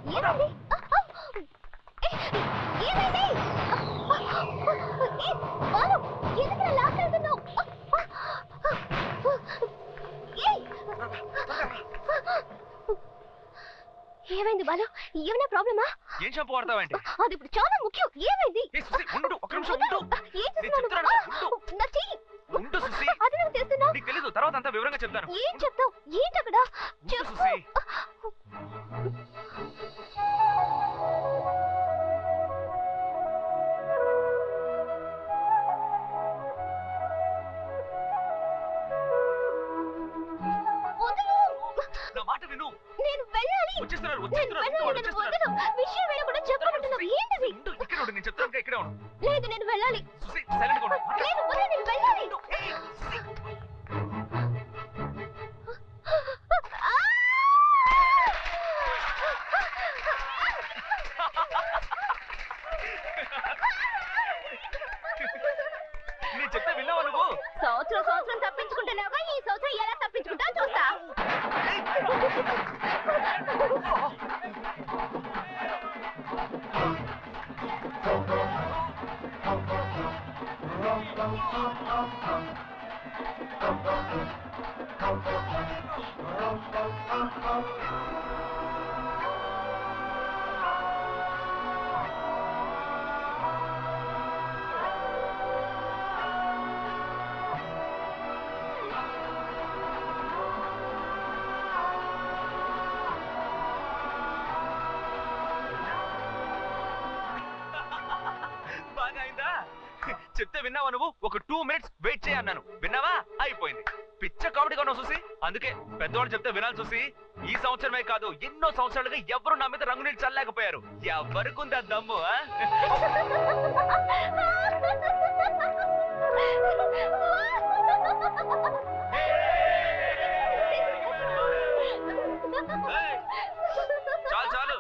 ఏమైంది ఏ, ఏమైంది ఏ, బాలు ఎందుకు ఇలా లాక్ వెళ్తున్నావు ఏయ్! ఏమైంది బాలు ఏమైనా ప్రాబ్లమా ఏం షాంపూ వాడతావేంటి అది ఇప్పుడు చాలా ముఖ్యం ఏమైంది ఏ సుసి ఉండు ఒక్క నిమిషం ఉండు ఏం నేను చేస్తున్నావు చెప్తాను, నువ్వు? నా చెయ్యి ఉండు సుసి అది నువ్వు చేస్తున్నావు నీకు తెలీదు తర్వాత అంతా వివరంగా చెప్తాను ఏం చెప్తావు ఏంటి అక్కడ ఉండు చెప్పు సుసి వదలు. నా మాట విను నేను వెళ్ళాలి వచ్చేస్తున్నారు నేను వచ్చేస్తున్నారు వెళ్ళాలి వాళ్ళు నేను వచ్చేస్తున్నారు వదలు విషయం వెళ్ళకుండా చెప్పమంటున్నావు ఏంటిది ఉండు ఇక్కడ ఉండు నేను చెప్తాను ఇక్కడే ఉండు లేదు నేను వెళ్ళాలి సుసి సైలెంట్ గా ఉండు మాట్లాడు. లేదు వదలు నేను వెళ్ళాలి ఏయ్, సుసి. నేను చెప్తే విన్నావా నువ్వు సంవత్సరం సంవత్సరం తప్పించుకుంటున్నావుగా ఈ సంవత్సరం ఎలా తప్పించుకుంటావు చూస్తా బాగా అయిందా చెప్తే విన్నావా నువ్వు ఒక టూ మినిట్స్ వెయిట్ చేయి అన్నాను విన్నావా అయిపోయింది పిచ్చ కామెడీగా ఉన్నావు చూసి అందుకే పెద్దవాళ్ళు చెప్తే వినాలి చూసి ఈ సంవత్సరమే కాదు ఎన్నో సంవత్సరాలుగా ఎవరు నా మీద రంగు నీళ్ళు చల్లలేకపోయారు ఎవరికి ఉంది ఆ దమ్ము ఆ? ఏయ్, చాలు చాలు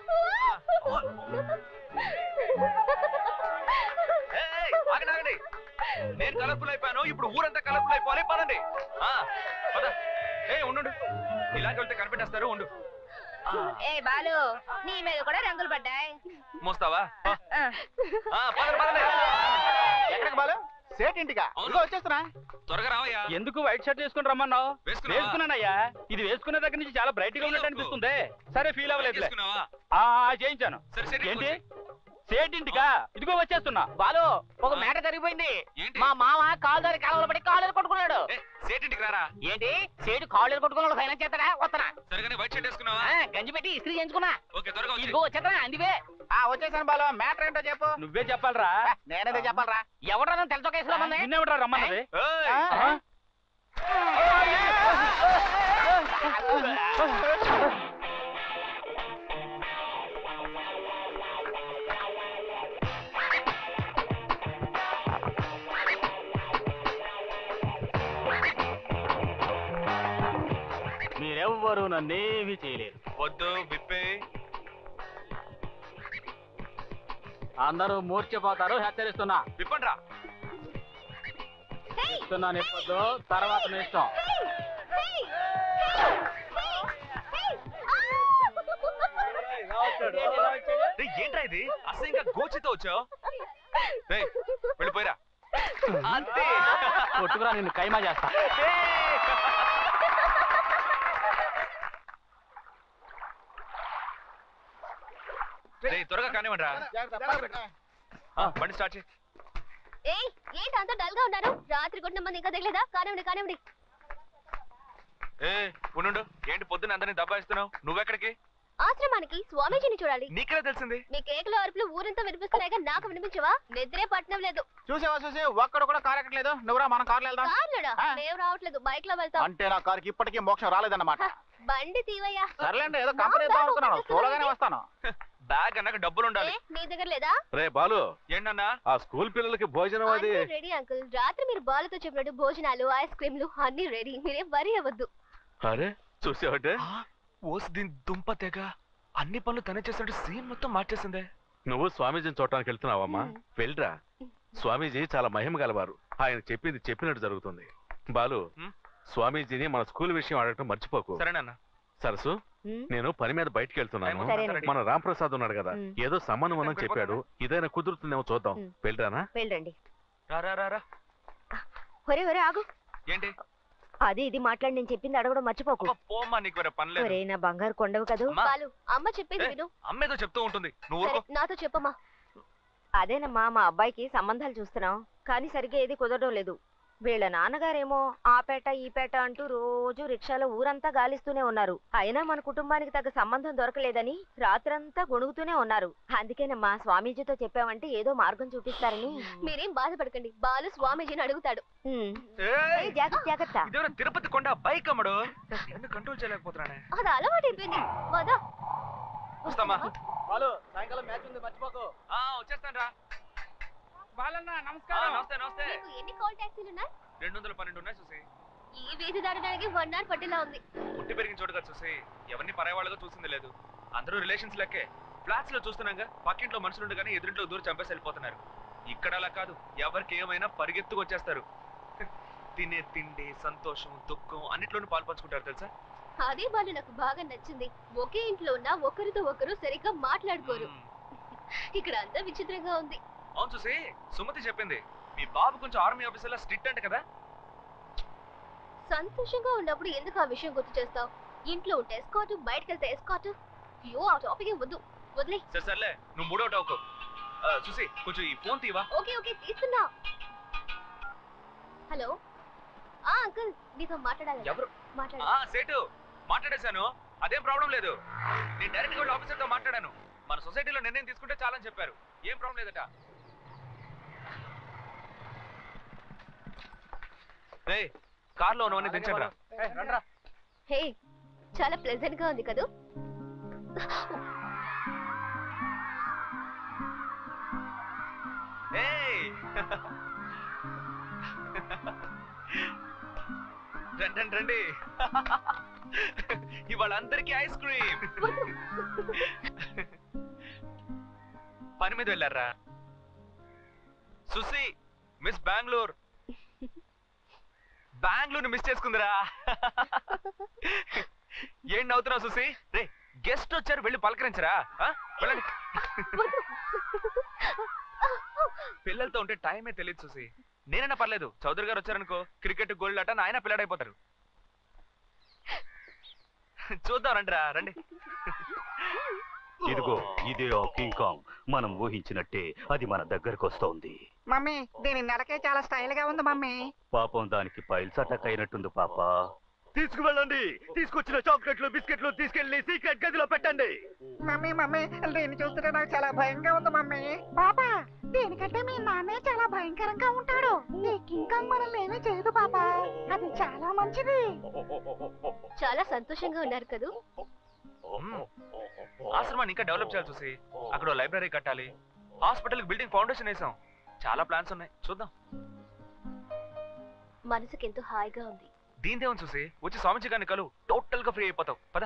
ఏయ్, ఆగండి ఆగండి నేను కలర్ఫుల్ అయిపోయాను ఇప్పుడు ఊరంతా కలర్ఫుల్ అయిపోవాలి పదండి ఆ, పద ఏ ఉండు ఇలాగే వెళ్తే కనిపెట్టేస్తారు ఉండు ఆ, ఏ బాలు నీ మీద కూడా రంగులు పడ్డాయి మోస్తావా ఆ, ఆ, పదండి పదండి ఎక్కడికి బాలు సేట్ ఇంటికా అవును. ఇదిగో వచ్చేస్తున్నా త్వరగా రావయ్యా ఎందుకు వైట్ షర్ట్ వేసుకుని రమ్మన్నావు వేసుకున్నావా? వేసుకున్నానయ్యా ఇది వేసుకునే దగ్గర నుంచి చాలా బ్రైట్ గా ఉన్నట్టు అనిపిస్తుంది సరే ఫీల్ అవ్వలేదులే వేసుకున్నావా? ఆ ఆ, చేయించాను సరే సరే ఏంటి సేట్ ఇంటికా ఇదిగో వచ్చేస్తున్నా బాలు ఒక ఆ. మ్యాటర్ జరిగిపోయింది ఏంటి మా మామ కాలు దారి కాలంలో పడి కాళ్ళు కొట్టుకున్నాడు ఏ, సేటింటికి రారా ఏంటి సేటు కాళ్ళు కొట్టుకున్నాడు ఫైనాన్స్ చేస్తాడా వస్తానా సరిగానే వైట్ షర్ట్ వేసుకున్నావా ఆ, గంజి పెట్టి ఇస్త్రీ చేయించుకున్నా ఓకే త్వరగా వచ్చి ఇదిగో వచ్చేస్తానా అందివే ఆ వచ్చేసాను బాలు మ్యాటర్ ఏంటో చెప్పు నువ్వే చెప్పాలరా ఆ, నేనేదో చెప్పాలరా ఎవడన్నా తెలుసో కేసులో మంది నిన్నెవడరా రమ్మన్నది ఏయ్, ఆ? ఆ? మీరెవ్వరూ నన్నేమీ చేయలేరు వద్దు విప్పే అందరూ మూర్చిపోతారు హెచ్చరిస్తున్నా విప్పండి రా ఇస్తున్నాను ఇప్పొద్దు తర్వాత మీ ఇష్టం రేయ్, ఏంట్రా ఇది అసహ్యంగా గోచితో వచ్చావు రేయ్, వెళ్ళిపోయిరా అంతే కొట్టుకురా నిన్ను కైమా చేస్తా రేయ్, త్వరగా కానివ్వండి రా ఆ, బండి స్టార్ట్ చేయి ఏయ్ ఏంటి అంత డల్ గా ఉన్నారు రాత్రి కొట్టిన మంది ఇంకా తెలియదా కానివ్వండి కానివ్వండి ఏ ఉండు ఏంటి పొద్దున్న అందరినీ దబాయిస్తున్నావు నువ్వెక్కడికి ఆశ్రమానికి స్వామీజీని చూడాలి నీకెలా తెలిసింది నీ కేకలు అరుపులు ఊరంతా వినిపిస్తున్నాయిగా నాకు వినిపించవా నిద్రే పట్టణం లేదు చూసావా చూసి ఒక్కడు కూడా కారు ఎక్కట్లేదు నువ్వురా మనం కార్లో వెళ్దాం కార్లుడా ఆ. మేము రావట్లేదు బైక్ లో వెళ్తాం అంటే నా కారుకి ఇప్పటికీ మోక్షం రాలేదన్నమాట హ, బండి తీవయ్యా సర్లేండి ఏదో కంపెనీ ఇద్దాం అనుకున్నాను చూడగానే వస్తాను బ్యాగ్ అన్నాక డబ్బులు ఉండాలి ఏ, నీ దగ్గర లేదా రే బాలు ఏంటన్నా ఆ స్కూల్ పిల్లలకి భోజనం అది రెడీ అంకుల్ రాత్రి మీరు బాలతో చెప్పినట్టు భోజనాలు ఐస్ క్రీమ్లు అన్ని రెడీ మీరేం వరి అవ్వద్దు అరే చూసావటే ఓసి దీని దుంప తెగ అన్ని పనులు తనే చేసినట్టు సీన్ మొత్తం మార్చేసిందే నువ్వు స్వామీజీని చూడటానికి వెళ్తున్నావమ్మా మ్. వెళ్ళరా స్వామీజీ చాలా మహిమ గలవారు ఆయన చెప్పింది చెప్పినట్టు జరుగుతుంది బాలు మ్. స్వామీజీని మన స్కూల్ విషయం అడగటం మర్చిపోకు సరేనన్నా సరసు ఉమ్, నేను పని మీద బయటికి వెళ్తున్నాను టైం సరేనండి. అవుతుంది, మన రాంప్రసాద్ ఉన్నాడు కదా ఉమ్. ఏదో సంబంధం అని టైంకి చెప్పాడు ఇదైనా కుదురుతుందేమో చూద్దాం ఉమ్. వెళ్ళరానా వెళ్ళండి రా రా రా రా ఒరే ఒరే ఆగు ఏంటి అది ఇది మాట్లాడి నేను చెప్పింది అడగడం మర్చిపోకు అబ్బా, పోమ్మా నీకు వేరే పని లేదు ఒరే నా బంగారు కొండవు కదూ అమ్మా బాలు అమ్మ చెప్పేది ఏ, విను అమ్మేదో చెప్తూ ఉంటుంది నువ్వు సరే ఊరుకో నాతో చెప్పమ్మా అదేనమ్మా మా అబ్బాయికి సంబంధాలు చూస్తున్నాం కానీ సరిగ్గా ఏది కుదరడం లేదు వీళ్ళ నాన్నగారేమో ఆ పేట ఈ పేట అంటూ రోజు రిక్షాలో ఊరంతా గాలిస్తూనే ఉన్నారు అయినా మన కుటుంబానికి తగ్గ సంబంధం దొరకలేదని రాత్రంతా గొణుగుతూనే ఉన్నారు అందుకేనమ్మా స్వామీజీతో చెప్పామంటే ఏదో మార్గం చూపిస్తారని మీరేం బాధపడకండి బాలు స్వామీజీని అడుగుతాడు ఉమ్. ఏయ్, ఏయ్, జాగ్రత్త జాగ్రత్త ఇదేమైనా తిరుపతి కొండ బైక్ అమ్మడు ఎందుకు కంట్రోల్ చేయలేకపోతున్నానే అది అలవాటు అయిపోయింది వదా వస్తామా వాళ్ళు సాయంకాలం మ్యాచ్ ఉంది మర్చిపోకు ఆ వచ్చేస్తాను రా బాలన్న ఆ, నమస్కారం నమస్తే నమస్తే మీకు ఎన్ని కాల్ ట్యాక్సీలు ఉన్నాయి రెండు వందల పన్నెండు ఉన్నాయి చూసి ఈ వీధి దాటడానికి వన్ అవర్ పట్టేలా ఉంది పుట్టి పెరిగిన చోటుగా చూసి ఎవరిని పరాయవాళ్ళగా చూసింది లేదు అందరూ రిలేషన్స్ లెక్కే ఫ్లాట్స్ లో చూస్తున్నాగా పక్కింట్లో మనుషులు ఉండగానే ఎదురింట్లో దూరం చంపేసి వెళ్ళిపోతున్నారు ఇక్కడ అలా కాదు ఎవరికి ఏమైనా పరిగెత్తుకు వచ్చేస్తారు తినే తిండి సంతోషం దుఃఖం అన్నిట్లోనూ పాల్పంచుకుంటారు తెలుసా అదే బాలు నాకు బాగా నచ్చింది ఒకే ఇంట్లో ఉన్న ఒకరితో ఒకరు సరిగ్గా మాట్లాడుకోరు మ్మ్. ఇక్కడ అంతా విచిత్రంగా ఉంది అవును చూసి సుమతి చెప్పింది మీ బాబు కొంచెం ఆర్మీ ఆఫీసర్లా స్ట్రిక్ట్ అంట కదా సంతోషంగా ఉన్నప్పుడు ఎందుకు ఆ విషయం గుర్తు చేస్తావు ఇంట్లో ఉంటే ఎస్కాట్ బయటకు వెళ్తే ఎస్కాట్ అయ్యో ఆ టాపిక్ వద్దు వదిలే సరే సర్లే నువ్వు మూడో అవుకో చూసి కొంచెం ఈ ఫోన్ తీవా ఓకే ఓకే తీస్తున్నా హలో ఆ అంకుల్ నీతో మాట్లాడాలి ఎవరు మాట్లాడు ఆ సేటు మాట్లాడేశాను అదేం ప్రాబ్లం లేదు నేను డైరెక్ట్ గా ఆఫీసర్ తో మాట్లాడాను మన సొసైటీలో నిర్ణయం తీసుకుంటే చాలని చెప్పారు ఏం ప్రాబ్లం లేదట రే కార్లో ఉన్నవన్నీ దించండి రా రండ్రా హే చాలా ప్లెజెంట్ గా ఉంది కదూ ఏయ్! రండి రండి రండి ఇవాళ అందరికీ ఐస్ క్రీమ్ పని మీద వెళ్ళారా సుసి మిస్ బెంగళూరు బెంగళూరు మిస్ చేసుకుందిరా ఏం నవ్వుతున్నావు సుసి రే గెస్ట్ వచ్చారు వెళ్ళి పలకరించరా ఆ? వెళ్ళండి పిల్లలతో ఉంటే టైమే తెలియదు చూసి నేనైనా పర్లేదు చౌదరి గారు వచ్చారనుకో క్రికెట్ గోల్డ్ ఆట ఆయన పిల్లడైపోతారు చూద్దాం రండిరా రండి ఇదిగో ఇదే ఆ కింగ్ కాంగ్ మనం ఊహించినట్టే అది మన దగ్గరకు వస్తోంది మమ్మీ దీని నడకే చాలా స్టైల్ గా ఉంది మమ్మీ పాపం దానికి పైల్స్ అటాక్ అయినట్టుంది పాప తీసుకువెళ్ళండి తీసుకొచ్చిన చాక్లెట్లు బిస్కెట్లు తీసుకెళ్లి సీక్రెట్ గదిలో పెట్టండి మమ్మీ మమ్మీ దీన్ని చూస్తుంటే నాకు చాలా భయంగా ఉంది మమ్మీ పాపా దీనికంటే మీ నాన్నే చాలా భయంకరంగా ఉంటాడు ఈ కింకాంగ్ మనల్ని ఏమీ చేయదు పాపా అది చాలా మంచిది చాలా సంతోషంగా ఉన్నారు కదూ మ్మ్. ఆశ్రమాన్ని ఇంకా డెవలప్ చేయాలి చూసి అక్కడ లైబ్రరీ కట్టాలి హాస్పిటల్ బిల్డింగ్ ఫౌండేషన్ వేసాం చాలా ప్లాన్స్ ఉన్నాయి చూద్దాం మనసుకి ఎంతో హాయిగా ఉంది దీనిదేమని చూసి వచ్చి స్వామిజీ గారిని కలు టోటల్ గా ఫ్రీ అయిపోతావు పద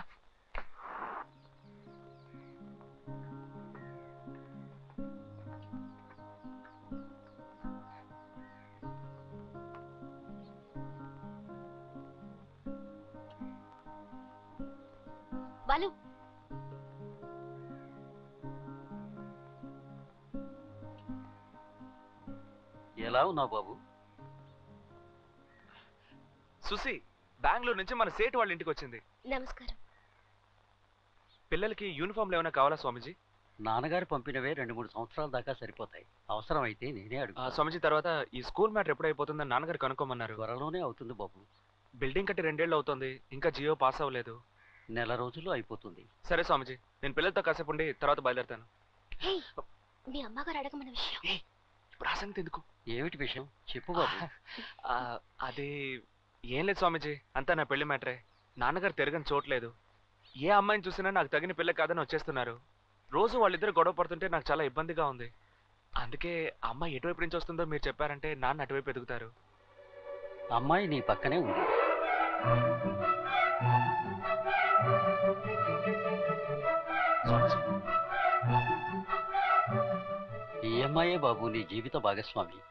బాలు ఎలా ఉన్నావు బాబు సుసి బెంగళూరు నుంచి మన సేటు వాళ్ళ ఇంటికి వచ్చింది నమస్కారం పిల్లలకి యూనిఫామ్లు ఏమైనా కావాలా స్వామిజీ నాన్నగారు పంపినవే రెండు మూడు సంవత్సరాల దాకా సరిపోతాయి అవసరమైతే నేనే ఆ, అడుగు స్వామిజీ తర్వాత ఈ స్కూల్ మ్యాటర్ ఎప్పుడు అయిపోతుందని నాన్నగారు కనుక్కోమన్నారు త్వరలోనే అవుతుంది బాబు బిల్డింగ్ కట్టి రెండేళ్ళు అవుతుంది ఇంకా జియో పాస్ అవ్వలేదు నెల రోజుల్లో అయిపోతుంది సరే స్వామిజీ నేను పిల్లలతో కాసేపు ఉండి తర్వాత బయలుదేరుతాను హే మీ అమ్మగారు అడగమన్న విషయం ఇప్పుడు ఆ సంగతి ఎందుకు ఏమిటి విషయం చెప్పు బాబు ఆ, అది ఏం లేదు స్వామీజీ అంతా నా పెళ్లి మ్యాటరే నాన్నగారు తిరగని చోట్లేదు ఏ అమ్మాయిని చూసినా నాకు తగిన పిల్ల కాదని వచ్చేస్తున్నారు రోజు వాళ్ళిద్దరు గొడవ పడుతుంటే నాకు చాలా ఇబ్బందిగా ఉంది అందుకే ఆ అమ్మాయి ఎటువైపు నుంచి వస్తుందో మీరు చెప్పారంటే నాన్న అటువైపు ఎదుగుతారు అమ్మాయి నీ పక్కనే ఉంది స్వామీజీ ఈ అమ్మాయే బాబు నీ జీవిత భాగస్వామి